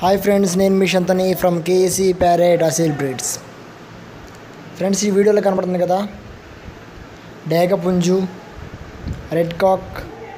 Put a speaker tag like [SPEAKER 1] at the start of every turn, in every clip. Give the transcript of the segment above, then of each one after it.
[SPEAKER 1] hi friends నేను మీ Shantani from KSC parrot Aseel breeds friends ఈ వీడియోలో కనపడుతుంది కదా డేగపుంజు రెడ్ కాక్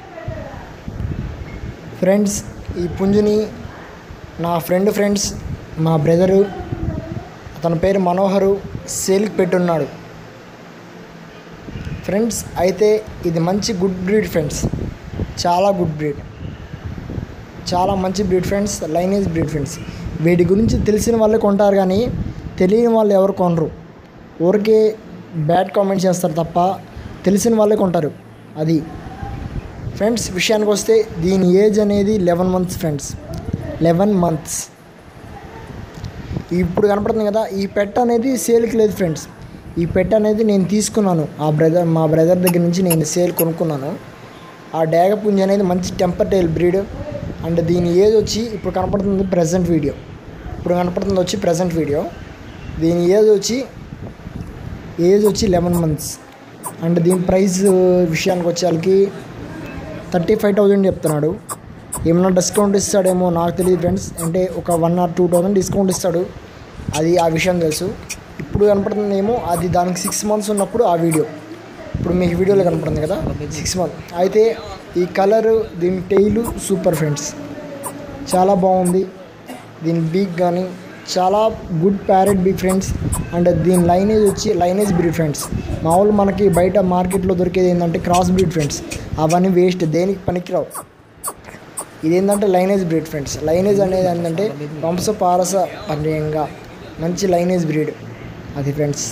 [SPEAKER 1] ఫ్రెండ్స్ ఈ పుంజుని నా ఫ్రెండ్ ఫ్రెండ్స్ మా బ్రదరు అతని పేరు మనోహరు సేల్కి పెట్టున్నాడు ఫ్రెండ్స్ అయితే ఇది మంచి గుడ్ బ్రీడ్ ఫ్రెండ్స్ చాలా గుడ్ బ్రీడ్ చాలా మంచి breed friends lineage breed friends వీటి గురించి తెలిసిన వాళ్ళే కొంటారు కానీ తెలియని వాళ్ళు ఎవరు కొనరు ఊరికే బ్యాడ్ కామెంట్స్ చేస్తారు తప్ప తెలిసిన వాళ్ళే కొంటారు అది ఫ్రెండ్స్ విషయానికి వస్తే దీని ఏజ్ అనేది eleven months friends eleven months ఇప్పుడు కనపడుతుంది కదా ఈ పెట్ అనేది సేల్కి లేదు ఫ్రెండ్స్ ఈ పెట్ అనేది నేను తీసుకున్నాను ఆ బ్రదర్ మా బ్రదర్ దగ్గర నుంచి నేను సేల్ కొనుక్కున్నాను ఆ డేగపుంజ అనేది మంచి టెంపర్ టైల్ బ్రీడ్ అండ్ దీని ఏజ్ వచ్చి ఇప్పుడు కనపడుతుంది ప్రజెంట్ వీడియో ఇప్పుడు కనపడుతుంది వచ్చి ప్రజెంట్ వీడియో దీని ఏజ్ వచ్చి ఏజ్ వచ్చి లెవెన్ మంత్స్ అండ్ దీని ప్రైస్ విషయానికి వచ్చేసరికి థర్టీ ఫైవ్ థౌజండ్ చెప్తున్నాడు ఏమైనా డిస్కౌంట్ ఇస్తాడేమో నాకు తెలియదు ఫ్రెండ్స్ అంటే ఒక one or two thousand discount ఇస్తాడు అది ఆ విషయం తెలుసు ఇప్పుడు కనపడుతుందేమో అది దానికి సిక్స్ మంత్స్ ఉన్నప్పుడు ఆ వీడియో ఇప్పుడు మీకు వీడియోలో కనపడుతుంది కదా సిక్స్ మంత్ అయితే ఈ కలర్ దీని టైలు సూపర్ ఫ్రెండ్స్ చాలా బాగుంది దీని బీక్ కానీ చాలా good parrot beak friends and దీని లైనేజ్ వచ్చి లైనేజ్ బ్రీడ్ ఫ్రెండ్స్ మామూలు మనకి బయట మార్కెట్లో దొరికేది ఏంటంటే క్రాస్ బ్రీడ్ ఫ్రెండ్స్ అవన్నీ వేస్ట్ దేనికి పనికిరావు ఇదేంటంటే లైనేజ్ బ్రీడ్ ఫ్రెండ్స్ లైనేజ్ అనేది ఏంటంటే వంశపారస పర్యంగా మంచి లైనేజ్ బ్రీడ్ అది ఫ్రెండ్స్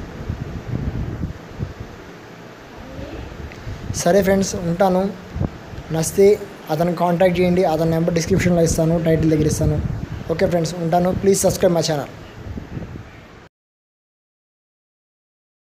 [SPEAKER 1] సరే ఫ్రెండ్స్ ఉంటాను నస్తే అతను కాంటాక్ట్ చేయండి అతని నెంబర్ డిస్క్రిప్షన్లో ఇస్తాను టైటిల్ దగ్గర ఇస్తాను ఓకే ఫ్రెండ్స్ ఉంటాను ప్లీజ్ సబ్స్క్రైబ్ మై ఛానల్